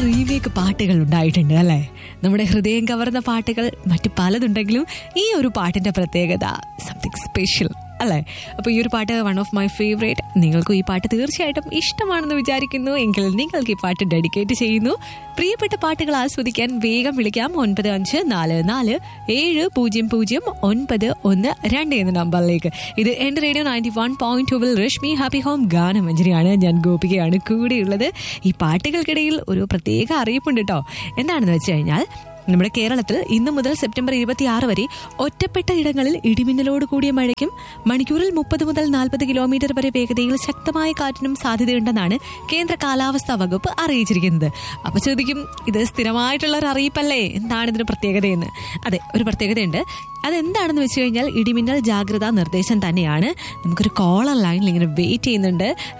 remake പാട്ടുകൾ ഉണ്ടായിട്ടുണ്ട് അല്ലേ നമ്മുടെ ഹൃദയം കവർന്ന പാട്ടുകൾ മറ്റു പലതുണ്ടെങ്കിലും ഈ ഒരു പാട്ടിന്റെ പ്രത്യേകത സംതിങ് സ്പെഷ്യൽ അല്ലേ അപ്പോൾ ഈ ഒരു പാട്ട് വൺ ഓഫ് മൈ ഫേവറേറ്റ് നിങ്ങൾക്കും ഈ പാട്ട് തീർച്ചയായിട്ടും ഇഷ്ടമാണെന്ന് വിചാരിക്കുന്നു എങ്കിൽ നിങ്ങൾക്ക് ഈ പാട്ട് ഡെഡിക്കേറ്റ് ചെയ്യുന്നു പ്രിയപ്പെട്ട പാട്ടുകൾ ആസ്വദിക്കാൻ വേഗം വിളിക്കാം ഒൻപത് അഞ്ച് നാല് നാല് ഏഴ് പൂജ്യം പൂജ്യം ഒൻപത് ഒന്ന് രണ്ട് എന്ന നമ്പറിലേക്ക് ഇത് എന്റെ റേഡിയോ നയൻറ്റി വൺ പോയിന്റ് ടൂവിൽ രശ്മി ഹാപ്പി ഹോം ഗാനമഞ്ജരിയാണ് ഞാൻ ഗോപികയാണ് കൂടെയുള്ളത് ഈ പാട്ടുകൾക്കിടയിൽ ഒരു പ്രത്യേക അറിയിപ്പുണ്ട് കേട്ടോ എന്താണെന്ന് വെച്ച് കഴിഞ്ഞാൽ നമ്മുടെ കേരളത്തിൽ ഇന്നു മുതൽ സെപ്റ്റംബർ ഇരുപത്തിയാറ് വരെ ഒറ്റപ്പെട്ട ഇടങ്ങളിൽ ഇടിമിന്നലോട് കൂടിയ മഴയ്ക്കും മണിക്കൂറിൽ മുപ്പത് മുതൽ നാൽപ്പത് കിലോമീറ്റർ വരെ വേഗതയിൽ ശക്തമായ കാറ്റിനും സാധ്യതയുണ്ടെന്നാണ് കേന്ദ്ര കാലാവസ്ഥാ വകുപ്പ് അറിയിച്ചിരിക്കുന്നത് അപ്പൊ ചോദിക്കും ഇത് സ്ഥിരമായിട്ടുള്ള ഒരു അറിയിപ്പല്ലേ എന്താണ് ഇതിന് പ്രത്യേകതയെന്ന് അതെ ഒരു പ്രത്യേകതയുണ്ട് അതെന്താണെന്ന് വെച്ച് കഴിഞ്ഞാൽ ഇടിമിന്നൽ ജാഗ്രതാ നിർദ്ദേശം തന്നെയാണ് നമുക്കൊരു കോളർ ലൈനിൽ ഇങ്ങനെ വെയിറ്റ് ചെയ്യുന്നുണ്ട്